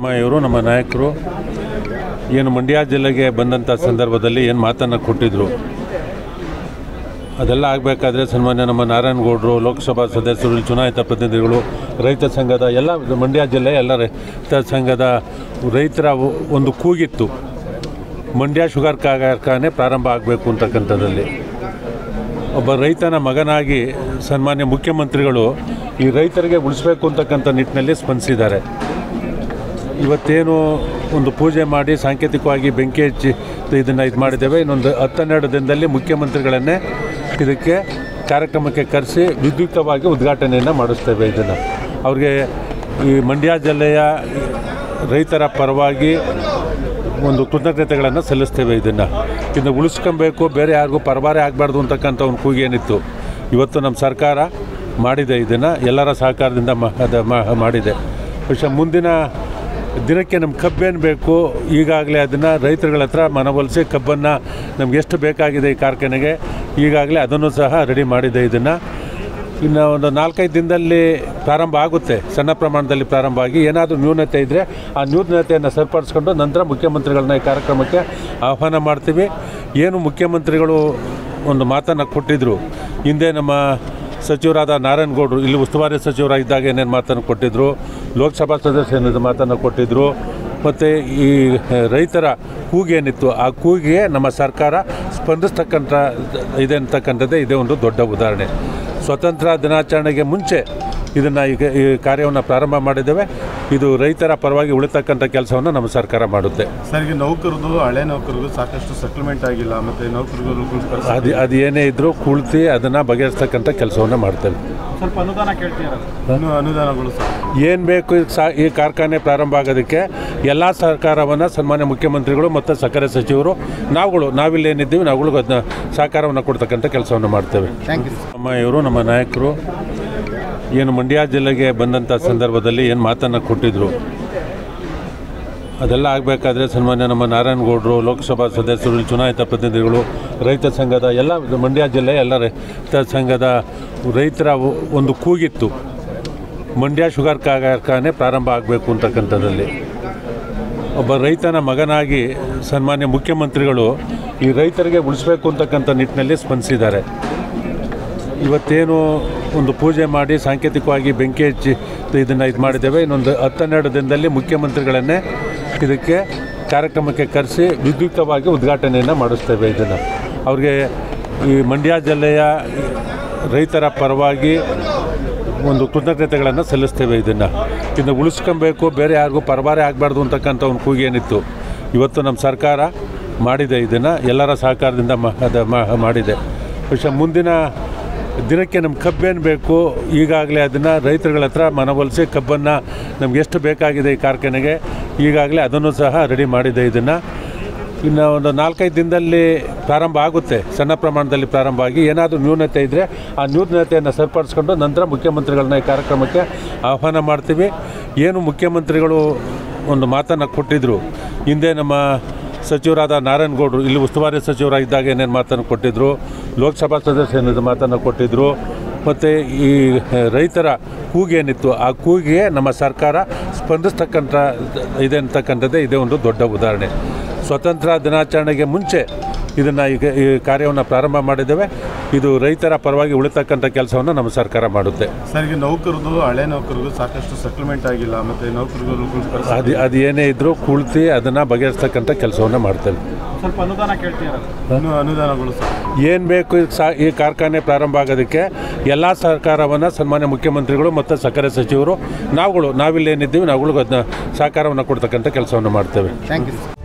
ಸಿದ್ದರಾಮಯ್ಯವರು ನಮ್ಮ ನಾಯಕರು ಏನು ಮಂಡ್ಯ ಜಿಲ್ಲೆಗೆ ಬಂದಂಥ ಸಂದರ್ಭದಲ್ಲಿ ಏನು ಮಾತನ್ನು ಕೊಟ್ಟಿದ್ದರು ಅದೆಲ್ಲ ಆಗಬೇಕಾದ್ರೆ ಸನ್ಮಾನ್ಯ ನಮ್ಮ ನಾರಾಯಣಗೌಡರು ಲೋಕಸಭಾ ಸದಸ್ಯರು ಚುನಾಯಿತ ಪ್ರತಿನಿಧಿಗಳು ರೈತ ಸಂಘದ ಎಲ್ಲ ಮಂಡ್ಯ ಜಿಲ್ಲೆ ಎಲ್ಲ ರೈತ ಸಂಘದ ರೈತರ ಒಂದು ಕೂಗಿತ್ತು ಮಂಡ್ಯ ಶುಗರ್ ಕಾರ್ಖಾನೆ ಪ್ರಾರಂಭ ಆಗಬೇಕು ಅಂತಕ್ಕಂಥದ್ದಲ್ಲಿ ಒಬ್ಬ ರೈತನ ಮಗನಾಗಿ ಸನ್ಮಾನ್ಯ ಮುಖ್ಯಮಂತ್ರಿಗಳು ಈ ರೈತರಿಗೆ ಉಳಿಸ್ಬೇಕು ಅಂತಕ್ಕಂಥ ನಿಟ್ಟಿನಲ್ಲಿ ಸ್ಪಂದಿಸಿದ್ದಾರೆ ಇವತ್ತೇನು ಒಂದು ಪೂಜೆ ಮಾಡಿ ಸಾಂಕೇತಿಕವಾಗಿ ಬೆಂಕಿ ಹಚ್ಚಿ ಇದನ್ನು ಇದು ಮಾಡಿದ್ದೇವೆ ಇನ್ನೊಂದು ಹತ್ತೆರಡು ದಿನದಲ್ಲಿ ಮುಖ್ಯಮಂತ್ರಿಗಳನ್ನೇ ಇದಕ್ಕೆ ಕಾರ್ಯಕ್ರಮಕ್ಕೆ ಕರೆಸಿ ವಿದ್ಯುಕ್ತವಾಗಿ ಉದ್ಘಾಟನೆಯನ್ನು ಮಾಡಿಸ್ತೇವೆ ಇದನ್ನು ಅವ್ರಿಗೆ ಈ ಮಂಡ್ಯ ಜಿಲ್ಲೆಯ ರೈತರ ಪರವಾಗಿ ಒಂದು ಕೃತಜ್ಞತೆಗಳನ್ನು ಸಲ್ಲಿಸ್ತೇವೆ ಇದನ್ನು ಇನ್ನು ಉಳಿಸ್ಕೊಬೇಕು ಬೇರೆ ಯಾರಿಗೂ ಪರಭಾರೆ ಆಗಬಾರ್ದು ಅಂತಕ್ಕಂಥ ಒಂದು ಕೂಗೇನಿತ್ತು ಇವತ್ತು ನಮ್ಮ ಸರ್ಕಾರ ಮಾಡಿದೆ ಇದನ್ನು ಎಲ್ಲರ ಸಹಕಾರದಿಂದ ಮ- ಅದ ಮಾ- ಮಾಡಿದೆ പക്ഷേ ಮುಂದಿನ ದಿನಕ್ಕೆ ನಮ್ಮ ಕಬ್ಬೇನು ಬೇಕು ಈಗಾಗಲೇ ಅದನ್ನು ರೈತರುಗಳ ಹತ್ರ ಮನವೊಲಿಸಿ ಕಬ್ಬನ್ನು ನಮ್ಗೆ ಎಷ್ಟು ಬೇಕಾಗಿದೆ ಈ ಕಾರ್ಖಾನೆಗೆ ಈಗಾಗಲೇ ಅದನ್ನು ಸಹ ರೆಡಿ ಮಾಡಿದೆ ಇದನ್ನು ಇನ್ನು ಒಂದು ನಾಲ್ಕೈದು ದಿನದಲ್ಲಿ ಪ್ರಾರಂಭ ಆಗುತ್ತೆ ಸಣ್ಣ ಪ್ರಮಾಣದಲ್ಲಿ ಪ್ರಾರಂಭ ಆಗಿ ಏನಾದರೂ ನ್ಯೂನತೆ ಇದ್ದರೆ ಆ ನ್ಯೂನತೆಯನ್ನು ಸರಿಪಡಿಸ್ಕೊಂಡು ನಂತರ ಮುಖ್ಯಮಂತ್ರಿಗಳನ್ನ ಈ ಕಾರ್ಯಕ್ರಮಕ್ಕೆ ಆಹ್ವಾನ ಮಾಡ್ತೀವಿ ಏನು ಮುಖ್ಯಮಂತ್ರಿಗಳು ಒಂದು ಮಾತನ್ನು ಕೊಟ್ಟಿದ್ದರು ಹಿಂದೆ ನಮ್ಮ ಸಚಿವರಾದ ನಾರಾಯಣಗೌಡರು ಇಲ್ಲಿ ಉಸ್ತುವಾರಿ ಸಚಿವರಾಗಿದ್ದಾಗ ಏನೇನು ಮಾತನ್ನು ಕೊಟ್ಟಿದ್ದರು ಲೋಕಸಭಾ ಸದಸ್ಯರು ಮಾತನ್ನು ಕೊಟ್ಟಿದ್ದರು ಮತ್ತು ಈ ರೈತರ ಕೂಗೇನಿತ್ತು ಆ ಕೂಗಿಗೆ ನಮ್ಮ ಸರ್ಕಾರ ಸ್ಪಂದಿಸ್ತಕ್ಕಂಥ ಇದೆ ಅಂತಕ್ಕಂಥದ್ದೇ ಇದೇ ಒಂದು ದೊಡ್ಡ ಉದಾಹರಣೆ ಸ್ವತಂತ್ರ ದಿನಾಚರಣೆಗೆ ಮುಂಚೆ ಇದನ್ನು ಈಗ ಈ ಕಾರ್ಯವನ್ನು ಪ್ರಾರಂಭ ಮಾಡಿದ್ದೇವೆ ಇದು ರೈತರ ಪರವಾಗಿ ಉಳಿತಕ್ಕಂಥ ಕೆಲಸವನ್ನು ನಮ್ಮ ಸರ್ಕಾರ ಮಾಡುತ್ತೆ ಸರ್ ಈಗ ನೌಕರದು ಹಳೆ ನೌಕರಿಗೂ ಸಾಕಷ್ಟು ಸೆಟಲ್ಮೆಂಟ್ ಆಗಿಲ್ಲ ಮತ್ತೆ ನೌಕರಿಗೂ ಅದು ಅದು ಏನೇ ಇದ್ದರೂ ಕುಳಿತು ಅದನ್ನು ಬಗೆಹರಿಸ್ತಕ್ಕಂಥ ಕೆಲಸವನ್ನು ಮಾಡ್ತೇವೆ ಸ್ವಲ್ಪ ಅನುದಾನ ಕೇಳ್ತೀರಾ ಇನ್ನೂ ಅನುದಾನಗಳು ಸರ್ ಏನು ಬೇಕು ಈ ಸಾ ಈ ಕಾರ್ಖಾನೆ ಪ್ರಾರಂಭ ಆಗೋದಕ್ಕೆ ಎಲ್ಲ ಸಹಕಾರವನ್ನು ಸನ್ಮಾನ್ಯ ಮುಖ್ಯಮಂತ್ರಿಗಳು ಮತ್ತು ಸಕ್ಕರೆ ಸಚಿವರು ನಾವುಗಳು ನಾವಿಲ್ಲಿ ಏನಿದ್ದೀವಿ ನಾವುಗಳು ಅದನ್ನ ಸಹಕಾರವನ್ನು ಕೊಡ್ತಕ್ಕಂಥ ಕೆಲಸವನ್ನು ಮಾಡ್ತೇವೆ ಥ್ಯಾಂಕ್ ಯು ನಮ್ಮ ಇವರು ನಮ್ಮ ನಾಯಕರು ಏನು ಮಂಡ್ಯ ಜಿಲ್ಲೆಗೆ ಬಂದಂಥ ಸಂದರ್ಭದಲ್ಲಿ ಏನು ಮಾತನ್ನು ಕೊಟ್ಟಿದ್ದರು ಅದೆಲ್ಲ ಆಗಬೇಕಾದ್ರೆ ಸನ್ಮಾನ್ಯ ನಮ್ಮ ನಾರಾಯಣಗೌಡರು ಲೋಕಸಭಾ ಸದಸ್ಯರು ಚುನಾಯಿತ ಪ್ರತಿನಿಧಿಗಳು ರೈತ ಸಂಘದ ಎಲ್ಲ ಮಂಡ್ಯ ಜಿಲ್ಲೆ ಎಲ್ಲ ರೈತ ಸಂಘದ ರೈತರ ಒಂದು ಕೂಗಿತ್ತು ಮಂಡ್ಯ ಶುಗರ್ ಕಾರ್ಖಾನೆ ಪ್ರಾರಂಭ ಆಗಬೇಕು ಅಂತಕ್ಕಂಥದ್ದಲ್ಲಿ ಒಬ್ಬ ರೈತನ ಮಗನಾಗಿ ಸನ್ಮಾನ್ಯ ಮುಖ್ಯಮಂತ್ರಿಗಳು ಈ ರೈತರಿಗೆ ಉಳಿಸ್ಬೇಕು ಅಂತಕ್ಕಂಥ ನಿಟ್ಟಿನಲ್ಲಿ ಸ್ಪಂದಿಸಿದ್ದಾರೆ ಇವತ್ತೇನು ಒಂದು ಪೂಜೆ ಮಾಡಿ ಸಾಂಕೇತಿಕವಾಗಿ ಬೆಂಕಿ ಹಚ್ಚಿ ಇದನ್ನು ಇದು ಮಾಡಿದ್ದೇವೆ ಇನ್ನೊಂದು ಹತ್ತೆರಡು ದಿನದಲ್ಲಿ ಮುಖ್ಯಮಂತ್ರಿಗಳನ್ನೇ ಇದಕ್ಕೆ ಕಾರ್ಯಕ್ರಮಕ್ಕೆ ಕರೆಸಿ ವಿದ್ಯುಕ್ತವಾಗಿ ಉದ್ಘಾಟನೆಯನ್ನು ಮಾಡಿಸ್ತೇವೆ ಇದನ್ನು ಅವ್ರಿಗೆ ಈ ಮಂಡ್ಯ ಜಿಲ್ಲೆಯ ರೈತರ ಪರವಾಗಿ ಒಂದು ಕೃತಜ್ಞತೆಗಳನ್ನು ಸಲ್ಲಿಸ್ತೇವೆ ಇದನ್ನು ಇನ್ನು ಉಳಿಸ್ಕೊಬೇಕು ಬೇರೆ ಯಾರಿಗೂ ಪರಭಾರೆ ಆಗಬಾರ್ದು ಅಂತಕ್ಕಂಥ ಒಂದು ಕೂಗೇನಿತ್ತು ಇವತ್ತು ನಮ್ಮ ಸರ್ಕಾರ ಮಾಡಿದೆ ಇದನ್ನು ಎಲ್ಲರ ಸಹಕಾರದಿಂದ ಮ- ಅದ ಮಾ- ಮಾಡಿದೆ പക്ഷേ ಮುಂದಿನ ದಿನಕ್ಕೆ ನಮ್ಮ ಕಬ್ಬೇನು ಬೇಕು ಈಗಾಗಲೇ ಅದನ್ನು ರೈತರುಗಳ ಹತ್ರ ಮನವೊಲಿಸಿ ಕಬ್ಬನ್ನು ನಮ್ಗೆ ಎಷ್ಟು ಬೇಕಾಗಿದೆ ಈ ಕಾರ್ಖಾನೆಗೆ ಈಗಾಗಲೇ ಅದನ್ನು ಸಹ ರೆಡಿ ಮಾಡಿದೆ ಇದನ್ನು ಇನ್ನು ಒಂದು ನಾಲ್ಕೈದು ದಿನದಲ್ಲಿ ಪ್ರಾರಂಭ ಆಗುತ್ತೆ ಸಣ್ಣ ಪ್ರಮಾಣದಲ್ಲಿ ಪ್ರಾರಂಭ ಆಗಿ ಏನಾದರೂ ನ್ಯೂನತೆ ಇದ್ದರೆ ಆ ನ್ಯೂನತೆಯನ್ನು ಸರಿಪಡಿಸ್ಕೊಂಡು ನಂತರ ಮುಖ್ಯಮಂತ್ರಿಗಳನ್ನ ಈ ಕಾರ್ಯಕ್ರಮಕ್ಕೆ ಆಹ್ವಾನ ಮಾಡ್ತೀವಿ ಏನು ಮುಖ್ಯಮಂತ್ರಿಗಳು ಒಂದು ಮಾತನ್ನು ಕೊಟ್ಟಿದ್ದರು ಹಿಂದೆ ನಮ್ಮ ಸಚಿವರಾದ ನಾರಾಯಣಗೌಡರು ಇಲ್ಲಿ ಉಸ್ತುವಾರಿ ಸಚಿವರಾಗಿದ್ದಾಗ ಏನೇನು ಮಾತನ್ನು ಕೊಟ್ಟಿದ್ದರು ಲೋಕಸಭಾ ಸದಸ್ಯರು ಮಾತನ್ನು ಕೊಟ್ಟಿದ್ದರು ಮತ್ತು ಈ ರೈತರ ಕೂಗೇನಿತ್ತು ಆ ಕೂಗಿಗೆ ನಮ್ಮ ಸರ್ಕಾರ ಸ್ಪಂದಿಸ್ತಕ್ಕಂಥ ಇದೆ ಅಂತಕ್ಕಂಥದ್ದೇ ಇದೇ ಒಂದು ದೊಡ್ಡ ಉದಾಹರಣೆ ಸ್ವತಂತ್ರ ದಿನಾಚರಣೆಗೆ ಮುಂಚೆ ಇದನ್ನು ಈಗ ಈ ಕಾರ್ಯವನ್ನು ಪ್ರಾರಂಭ ಮಾಡಿದ್ದೇವೆ ಇದು ರೈತರ ಪರವಾಗಿ ಉಳಿತಕ್ಕಂಥ ಕೆಲಸವನ್ನು ನಮ್ಮ ಸರ್ಕಾರ ಮಾಡುತ್ತೆ ಸರ್ ಈಗ ನೌಕರದು ಹಳೆ ನೌಕರಿಗೂ ಸಾಕಷ್ಟು ಸೆಟಲ್ಮೆಂಟ್ ಆಗಿಲ್ಲ ಮತ್ತೆ ನೌಕರಿಗೂ ಅದು ಅದು ಏನೇ ಇದ್ದರೂ ಕುಳಿತು ಅದನ್ನು ಬಗೆಹರಿಸ್ತಕ್ಕಂಥ ಕೆಲಸವನ್ನು ಮಾಡ್ತೇವೆ ಸ್ವಲ್ಪ ಅನುದಾನ ಕೇಳ್ತೀರಾ ಇನ್ನೂ ಅನುದಾನಗಳು ಸರ್ ಏನು ಬೇಕು ಈ ಸಾ ಈ ಕಾರ್ಖಾನೆ ಪ್ರಾರಂಭ ಆಗೋದಕ್ಕೆ ಎಲ್ಲ ಸಹಕಾರವನ್ನು ಸನ್ಮಾನ್ಯ ಮುಖ್ಯಮಂತ್ರಿಗಳು ಮತ್ತು ಸಕ್ಕರೆ ಸಚಿವರು ನಾವುಗಳು ನಾವಿಲ್ಲಿ ಏನಿದ್ದೀವಿ ನಾವುಗಳು ಅದನ್ನ ಸಹಕಾರವನ್ನು ಕೊಡ್ತಕ್ಕಂಥ ಕೆಲಸವನ್ನು ಮಾಡ್ತೇವೆ ಥ್ಯಾಂಕ್ ಯು